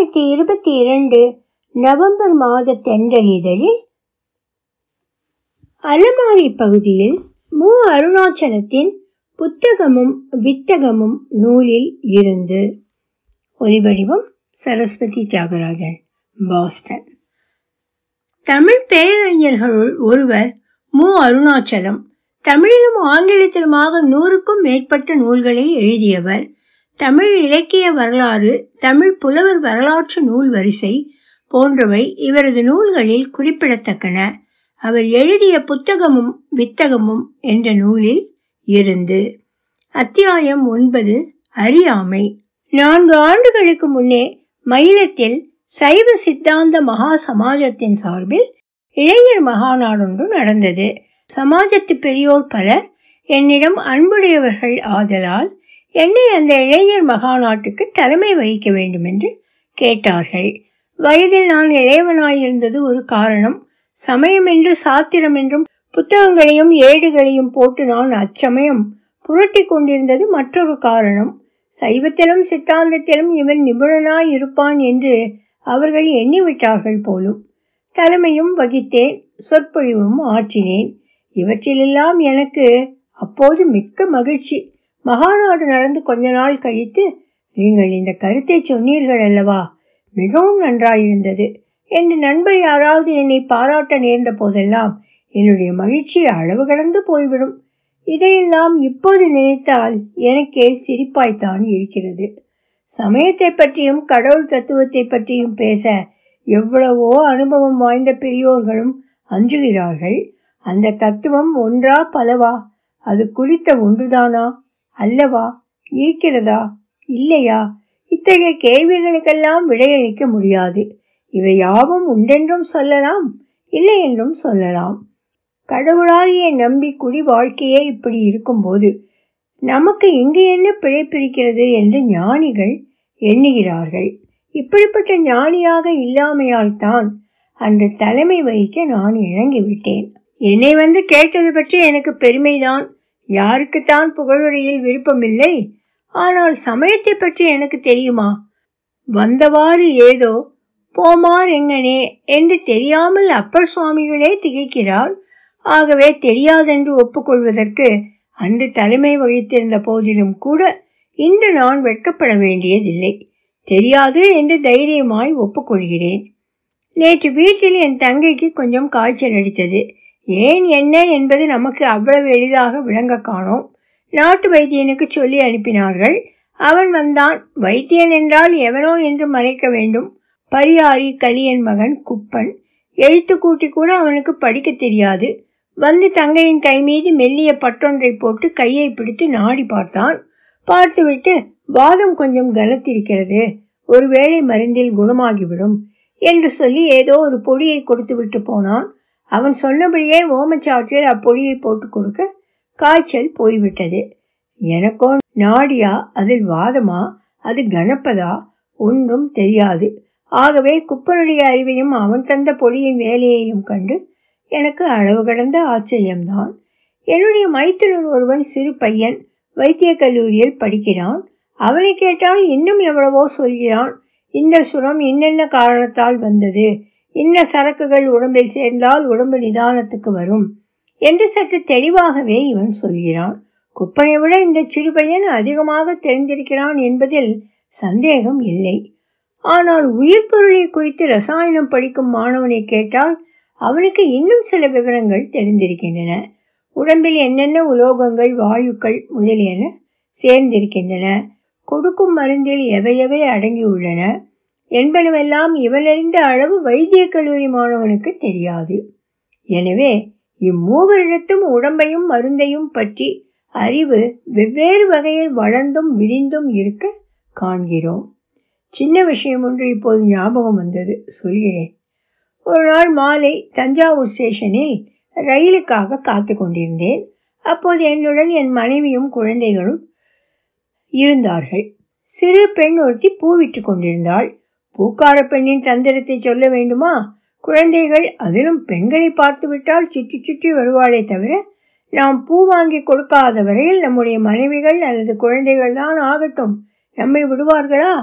இரண்டாயிரத்தி இருபத்தி இரண்டு நவம்பர் மாத தென்றலிதழில் அலமாரி பகுதியில் மு அருணாச்சலத்தின் புத்தகமும் வித்தகமும் நூலில் இருந்து ஒலிவடிவம் சரஸ்வதி தியாகராஜன் பாஸ்டன் தமிழ் பேரறிஞர்களுள் ஒருவர் மு அருணாச்சலம் தமிழிலும் ஆங்கிலத்திலுமாக நூறுக்கும் மேற்பட்ட நூல்களை எழுதியவர் தமிழ் இலக்கிய வரலாறு தமிழ் புலவர் வரலாற்று நூல் வரிசை போன்றவை இவரது நூல்களில் குறிப்பிடத்தக்கன அவர் எழுதிய புத்தகமும் வித்தகமும் என்ற நூலில் இருந்து அத்தியாயம் ஒன்பது அறியாமை நான்கு ஆண்டுகளுக்கு முன்னே மயிலத்தில் சைவ சித்தாந்த மகா சமாஜத்தின் சார்பில் இளைஞர் மகாநாடொன்று நடந்தது சமாஜத்து பெரியோர் பலர் என்னிடம் அன்புடையவர்கள் ஆதலால் என்னை அந்த இளைஞர் மகாநாட்டுக்கு தலைமை வகிக்க வேண்டும் என்று கேட்டார்கள் வயதில் நான் இளையவனாயிருந்தது ஒரு காரணம் சமயம் என்று சாத்திரம் என்றும் புத்தகங்களையும் ஏடுகளையும் போட்டு நான் அச்சமயம் புரட்டி கொண்டிருந்தது மற்றொரு காரணம் சைவத்திலும் சித்தாந்தத்திலும் இவன் நிபுணனாய் இருப்பான் என்று அவர்கள் எண்ணிவிட்டார்கள் போலும் தலைமையும் வகித்தேன் சொற்பொழிவும் ஆற்றினேன் இவற்றிலெல்லாம் எனக்கு அப்போது மிக்க மகிழ்ச்சி மகாநாடு நடந்து கொஞ்ச நாள் கழித்து நீங்கள் இந்த கருத்தை சொன்னீர்கள் அல்லவா மிகவும் நன்றாயிருந்தது என்று நண்பர் யாராவது என்னை பாராட்ட நேர்ந்த போதெல்லாம் என்னுடைய மகிழ்ச்சி அளவு கடந்து போய்விடும் இதையெல்லாம் இப்போது நினைத்தால் எனக்கே சிரிப்பாய்த்தான் இருக்கிறது சமயத்தை பற்றியும் கடவுள் தத்துவத்தை பற்றியும் பேச எவ்வளவோ அனுபவம் வாய்ந்த பெரியோர்களும் அஞ்சுகிறார்கள் அந்த தத்துவம் ஒன்றா பலவா அது குறித்த ஒன்றுதானா அல்லவா இருக்கிறதா இல்லையா இத்தகைய கேள்விகளுக்கெல்லாம் விடையளிக்க முடியாது இவை யாவும் உண்டென்றும் சொல்லலாம் இல்லை என்றும் சொல்லலாம் கடவுளாகிய நம்பி குடி வாழ்க்கையே இப்படி இருக்கும்போது நமக்கு இங்கு என்ன பிழைப்பிருக்கிறது என்று ஞானிகள் எண்ணுகிறார்கள் இப்படிப்பட்ட ஞானியாக இல்லாமையால் தான் அன்று தலைமை வகிக்க நான் இணங்கிவிட்டேன் என்னை வந்து கேட்டது பற்றி எனக்கு பெருமைதான் யாருக்குத்தான் புகழுரையில் விருப்பமில்லை ஆனால் சமயத்தை பற்றி எனக்கு தெரியுமா வந்தவாறு ஏதோ போமார் எங்கனே என்று தெரியாமல் அப்பர் சுவாமிகளே திகைக்கிறார் ஆகவே தெரியாதென்று ஒப்புக்கொள்வதற்கு அன்று தலைமை வகித்திருந்த போதிலும் கூட இன்று நான் வெட்கப்பட வேண்டியதில்லை தெரியாது என்று தைரியமாய் ஒப்புக்கொள்கிறேன் நேற்று வீட்டில் என் தங்கைக்கு கொஞ்சம் காய்ச்சல் அடித்தது ஏன் என்ன என்பது நமக்கு அவ்வளவு எளிதாக விளங்க காணோம் நாட்டு வைத்தியனுக்கு சொல்லி அனுப்பினார்கள் அவன் வந்தான் வைத்தியன் என்றால் எவனோ என்று மறைக்க வேண்டும் பரியாரி கலியன் மகன் குப்பன் எழுத்து கூட்டி கூட அவனுக்கு படிக்க தெரியாது வந்து தங்கையின் கை மீது மெல்லிய பட்டொன்றை போட்டு கையை பிடித்து நாடி பார்த்தான் பார்த்துவிட்டு வாதம் கொஞ்சம் கனத்திருக்கிறது ஒருவேளை மருந்தில் குணமாகிவிடும் என்று சொல்லி ஏதோ ஒரு பொடியை கொடுத்து விட்டு போனான் அவன் சொன்னபடியே ஓமச்சாற்றில் அப்பொடியை போட்டு கொடுக்க காய்ச்சல் போய்விட்டது எனக்கோ நாடியா அதில் வாதமா அது கனப்பதா ஒன்றும் தெரியாது ஆகவே குப்பனுடைய அறிவையும் அவன் தந்த பொடியின் வேலையையும் கண்டு எனக்கு அளவு கடந்த ஆச்சரியம்தான் என்னுடைய மைத்துனர் ஒருவன் சிறு பையன் வைத்திய கல்லூரியில் படிக்கிறான் அவனை கேட்டால் இன்னும் எவ்வளவோ சொல்கிறான் இந்த சுரம் இன்னென்ன காரணத்தால் வந்தது இன்ன சரக்குகள் உடம்பில் சேர்ந்தால் உடம்பு நிதானத்துக்கு வரும் என்று சற்று தெளிவாகவே இவன் சொல்கிறான் குப்பனை விட இந்த சிறுபையன் அதிகமாக தெரிந்திருக்கிறான் என்பதில் சந்தேகம் இல்லை ஆனால் உயிர் பொருளை குறித்து ரசாயனம் படிக்கும் மாணவனை கேட்டால் அவனுக்கு இன்னும் சில விவரங்கள் தெரிந்திருக்கின்றன உடம்பில் என்னென்ன உலோகங்கள் வாயுக்கள் முதலியன சேர்ந்திருக்கின்றன கொடுக்கும் மருந்தில் எவை எவை அடங்கியுள்ளன என்பனவெல்லாம் இவனறிந்த அளவு வைத்திய கல்லூரி மாணவனுக்கு தெரியாது எனவே இம்மூவரிடத்தும் உடம்பையும் மருந்தையும் பற்றி அறிவு வெவ்வேறு வகையில் வளர்ந்தும் விரிந்தும் இருக்க காண்கிறோம் சின்ன விஷயம் ஒன்று இப்போது ஞாபகம் வந்தது சொல்கிறேன் ஒரு நாள் மாலை தஞ்சாவூர் ஸ்டேஷனில் ரயிலுக்காக காத்து கொண்டிருந்தேன் அப்போது என்னுடன் என் மனைவியும் குழந்தைகளும் இருந்தார்கள் சிறு பெண் ஒருத்தி பூவிட்டு கொண்டிருந்தாள் பூக்கார பெண்ணின் தந்திரத்தை சொல்ல வேண்டுமா குழந்தைகள் அதிலும் பெண்களை பார்த்து விட்டால் சுற்றி சுற்றி வருவாளே தவிர நாம் பூ வாங்கி கொடுக்காத வரையில் நம்முடைய மனைவிகள் அல்லது குழந்தைகள் தான் ஆகட்டும் நம்மை விடுவார்களா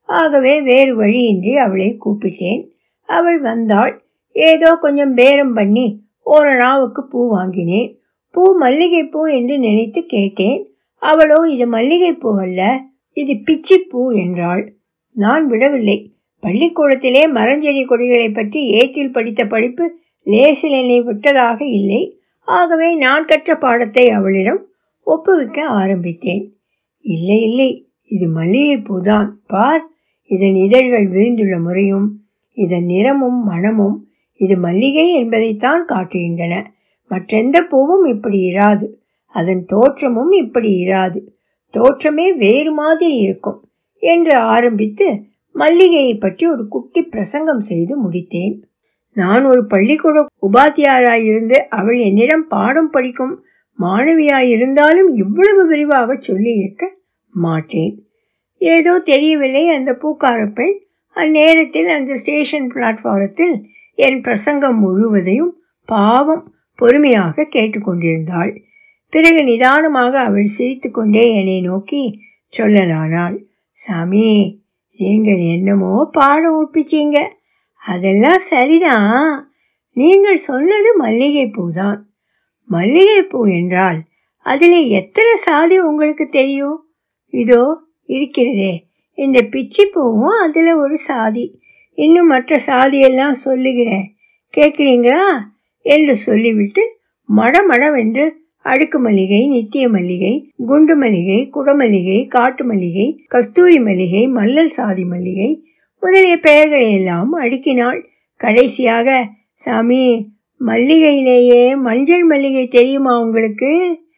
ஆகவே வேறு வழியின்றி அவளை கூப்பிட்டேன் அவள் வந்தாள் ஏதோ கொஞ்சம் பேரம் பண்ணி ஒரு நாவுக்கு பூ வாங்கினேன் பூ மல்லிகைப்பூ என்று நினைத்து கேட்டேன் அவளோ இது மல்லிகைப்பூ அல்ல இது பிச்சிப்பூ என்றாள் நான் விடவில்லை பள்ளிக்கூடத்திலே மரஞ்செடி கொடிகளை பற்றி ஏற்றில் படித்த படிப்பு லேசில் என்னை விட்டதாக இல்லை ஆகவே நான் கற்ற பாடத்தை அவளிடம் ஒப்புவிக்க ஆரம்பித்தேன் இல்லை இல்லை இது மல்லிகைப்பூதான் பார் இதன் இதழ்கள் விரிந்துள்ள முறையும் இதன் நிறமும் மணமும் இது மல்லிகை என்பதைத்தான் காட்டுகின்றன மற்றெந்த பூவும் இப்படி இராது அதன் தோற்றமும் இப்படி இராது தோற்றமே வேறு மாதிரி இருக்கும் என்று ஆரம்பித்து மல்லிகையை பற்றி ஒரு குட்டி பிரசங்கம் செய்து முடித்தேன் நான் ஒரு பள்ளிக்கூட உபாத்தியாராயிருந்து அவள் என்னிடம் பாடம் படிக்கும் மாணவியாயிருந்தாலும் இவ்வளவு விரிவாக சொல்லி இருக்க மாட்டேன் ஏதோ தெரியவில்லை அந்த பூக்கார பெண் அந்நேரத்தில் அந்த ஸ்டேஷன் பிளாட்ஃபாரத்தில் என் பிரசங்கம் முழுவதையும் பாவம் பொறுமையாக கேட்டுக்கொண்டிருந்தாள் பிறகு நிதானமாக அவள் சிரித்துக்கொண்டே என்னை நோக்கி சொல்லலானாள் சாமி நீங்கள் என்னமோ பாடம் ஒப்பிச்சீங்க அதெல்லாம் சரிதான் நீங்கள் சொன்னது மல்லிகைப்பூ தான் மல்லிகைப்பூ என்றால் அதில் எத்தனை சாதி உங்களுக்கு தெரியும் இதோ இருக்கிறதே இந்த பிச்சி பூவும் அதில் ஒரு சாதி இன்னும் மற்ற சாதியெல்லாம் சொல்லுகிறேன் கேட்குறீங்களா என்று சொல்லிவிட்டு மடமடவென்று அடுக்கு மல்லிகை நித்திய மல்லிகை குண்டு மல்லிகை குடமல்லிகை காட்டு மல்லிகை கஸ்தூரி மல்லிகை மல்லல் சாதி மல்லிகை முதலிய பெயர்களை எல்லாம் அடுக்கினாள் கடைசியாக சாமி மல்லிகையிலேயே மஞ்சள் மல்லிகை தெரியுமா உங்களுக்கு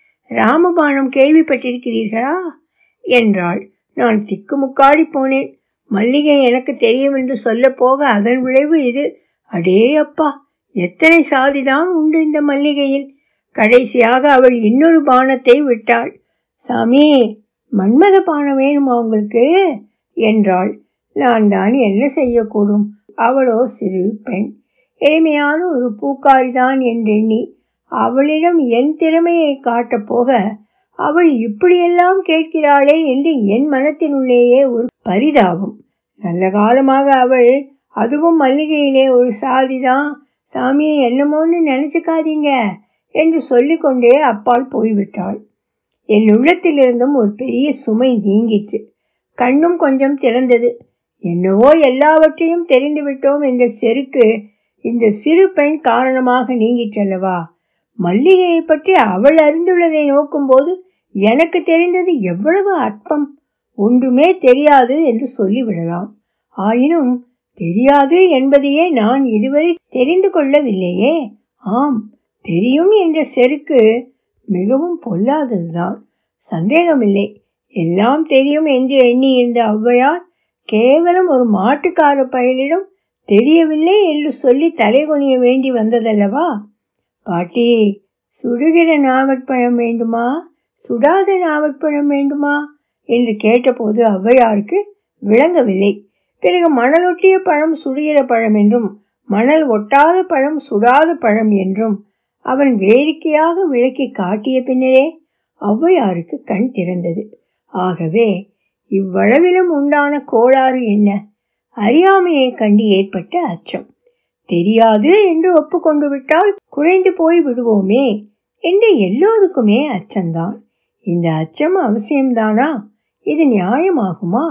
ராமபாணம் கேள்விப்பட்டிருக்கிறீர்களா என்றாள் நான் திக்குமுக்காடி போனேன் மல்லிகை எனக்கு தெரியும் என்று சொல்ல போக அதன் விளைவு இது அடே அப்பா எத்தனை சாதிதான் உண்டு இந்த மல்லிகையில் கடைசியாக அவள் இன்னொரு பானத்தை விட்டாள் சாமி மன்மத பானம் வேணுமா உங்களுக்கு என்றாள் நான் தான் என்ன செய்யக்கூடும் அவளோ சிறு பெண் எளிமையான ஒரு பூக்காரிதான் என்றெண்ணி அவளிடம் என் திறமையை காட்டப் போக அவள் இப்படியெல்லாம் கேட்கிறாளே என்று என் மனத்தினுள்ளேயே ஒரு பரிதாபம் நல்ல காலமாக அவள் அதுவும் மல்லிகையிலே ஒரு சாதிதான் சாமியை என்னமோன்னு நினைச்சுக்காதீங்க என்று சொல்லிக்கொண்டே அப்பால் போய்விட்டாள் என் உள்ளத்திலிருந்தும் ஒரு பெரிய சுமை நீங்கிற்று கண்ணும் கொஞ்சம் திறந்தது என்னவோ எல்லாவற்றையும் தெரிந்துவிட்டோம் என்ற செருக்கு இந்த சிறு பெண் காரணமாக நீங்கிற்றல்லவா மல்லிகையை பற்றி அவள் அறிந்துள்ளதை நோக்கும்போது எனக்கு தெரிந்தது எவ்வளவு அற்பம் ஒன்றுமே தெரியாது என்று சொல்லிவிடலாம் ஆயினும் தெரியாது என்பதையே நான் இதுவரை தெரிந்து கொள்ளவில்லையே ஆம் தெரியும் என்ற செருக்கு மிகவும் பொல்லாததுதான் சந்தேகமில்லை எல்லாம் தெரியும் என்று எண்ணியிருந்த ஔவையார் கேவலம் ஒரு மாட்டுக்கார பயலிடம் தெரியவில்லை என்று சொல்லி தலைகுனிய வேண்டி வந்ததல்லவா பாட்டி சுடுகிற நாவற்பழம் வேண்டுமா சுடாத நாவற்பழம் வேண்டுமா என்று கேட்டபோது ஔவையாருக்கு விளங்கவில்லை பிறகு மணலொட்டிய பழம் சுடுகிற பழம் என்றும் மணல் ஒட்டாத பழம் சுடாத பழம் என்றும் அவன் வேடிக்கையாக விளக்கி காட்டிய பின்னரே ஔவையாருக்கு கண் திறந்தது ஆகவே இவ்வளவிலும் உண்டான கோளாறு என்ன அறியாமையை கண்டு ஏற்பட்ட அச்சம் தெரியாது என்று ஒப்புக்கொண்டு விட்டால் குறைந்து போய் விடுவோமே என்று எல்லோருக்குமே அச்சம்தான் இந்த அச்சம் அவசியம்தானா இது நியாயமாகுமா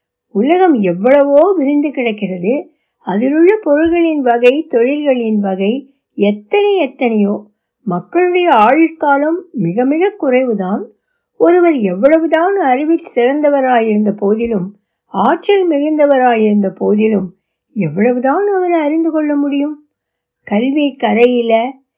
உலகம் எவ்வளவோ விரிந்து கிடக்கிறது அதிலுள்ள பொருள்களின் வகை தொழில்களின் வகை எத்தனை எத்தனையோ மக்களுடைய ஆயுட்காலம் மிக மிக குறைவுதான் ஒருவர் எவ்வளவுதான் அறிவில் சிறந்தவராயிருந்த போதிலும் ஆற்றல் மிகுந்தவராயிருந்த போதிலும் எவ்வளவுதான் அவர் அறிந்து கொள்ள முடியும் கல்வி கரையில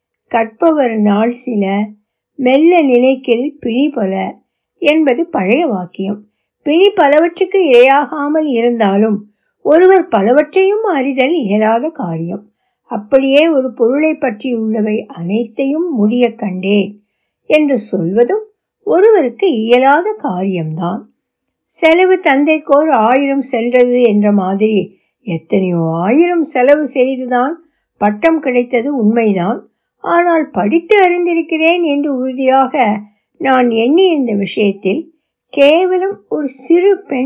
கற்பவர் நாள் சில மெல்ல நினைக்கில் பிணி பல என்பது பழைய வாக்கியம் பிணி பலவற்றுக்கு இரையாகாமல் இருந்தாலும் ஒருவர் பலவற்றையும் அறிதல் இயலாத காரியம் அப்படியே ஒரு பொருளை பற்றியுள்ளவை அனைத்தையும் முடிய கண்டேன் என்று சொல்வதும் ஒருவருக்கு இயலாத காரியம்தான் செலவு தந்தைக்கோர் ஆயிரம் சென்றது என்ற மாதிரி எத்தனையோ ஆயிரம் செலவு செய்துதான் பட்டம் கிடைத்தது உண்மைதான் ஆனால் படித்து அறிந்திருக்கிறேன் என்று உறுதியாக நான் எண்ணி இந்த விஷயத்தில் கேவலம் ஒரு சிறு பெண்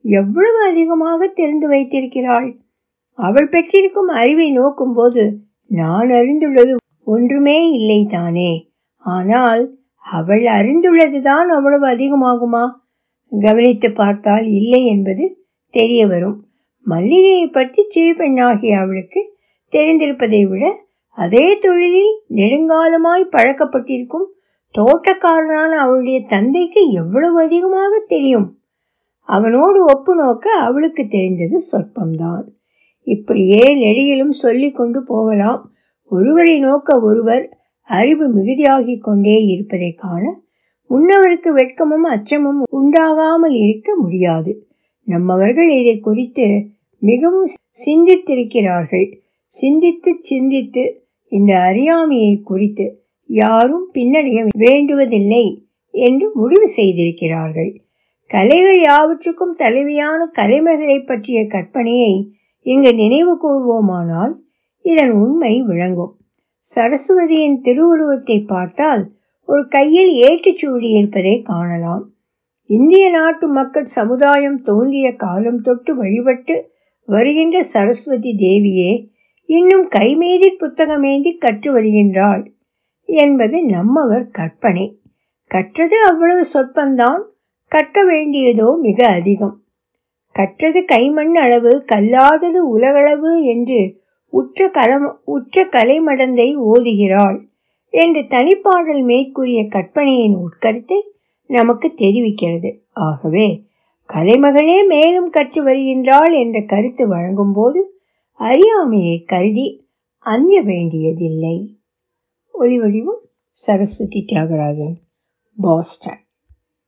எவ்வளவு அதிகமாக தெரிந்து வைத்திருக்கிறாள் அவள் பெற்றிருக்கும் அறிவை நோக்கும்போது நான் அறிந்துள்ளது ஒன்றுமே இல்லை தானே ஆனால் அவள் அறிந்துள்ளதுதான் அவ்வளவு அதிகமாகுமா கவனித்து பார்த்தால் இல்லை என்பது தெரிய வரும் மல்லிகையை பற்றி சிறு பெண்ணாகிய அவளுக்கு தெரிந்திருப்பதை விட அதே தொழிலில் நெடுங்காலமாய் பழக்கப்பட்டிருக்கும் தோட்டக்காரனான அவளுடைய தந்தைக்கு எவ்வளவு அதிகமாக தெரியும் அவனோடு ஒப்பு நோக்க அவளுக்கு தெரிந்தது சொற்பம்தான் இப்படியே நெடியிலும் சொல்லி கொண்டு போகலாம் ஒருவரை நோக்க ஒருவர் அறிவு மிகுதியாகிக் கொண்டே இருப்பதை காண முன்னவருக்கு வெட்கமும் அச்சமும் உண்டாகாமல் இருக்க முடியாது நம்மவர்கள் இதை குறித்து மிகவும் சிந்தித்திருக்கிறார்கள் சிந்தித்து சிந்தித்து இந்த அறியாமையை குறித்து யாரும் பின்னடைய வேண்டுவதில்லை என்று முடிவு செய்திருக்கிறார்கள் கலைகள் யாவற்றுக்கும் தலைவியான கலைமைகளை பற்றிய கற்பனையை இங்கு நினைவு கூர்வோமானால் இதன் உண்மை விளங்கும் சரஸ்வதியின் திருவுருவத்தை பார்த்தால் ஒரு கையில் ஏட்டுச்சூடி இருப்பதை காணலாம் இந்திய நாட்டு மக்கள் சமுதாயம் தோன்றிய காலம் தொட்டு வழிபட்டு வருகின்ற சரஸ்வதி தேவியே இன்னும் கைமீதி புத்தகமேந்தி கற்று வருகின்றாள் என்பது நம்மவர் கற்பனை கற்றது அவ்வளவு சொற்பந்தான் கற்க வேண்டியதோ மிக அதிகம் கற்றது கைமண் அளவு கல்லாதது உலகளவு என்று உற்ற கலம் உற்ற கலைமடந்தை ஓதுகிறாள் என்று தனிப்பாடல் மேற்கூறிய கற்பனையின் உட்கருத்தை நமக்கு தெரிவிக்கிறது ஆகவே கலைமகளே மேலும் கற்று வருகின்றாள் என்ற கருத்து வழங்கும்போது அறியாமையை கருதி அஞ்ச வேண்டியதில்லை ஒளிவடிவம் சரஸ்வதி தியாகராஜன் பாஸ்டன்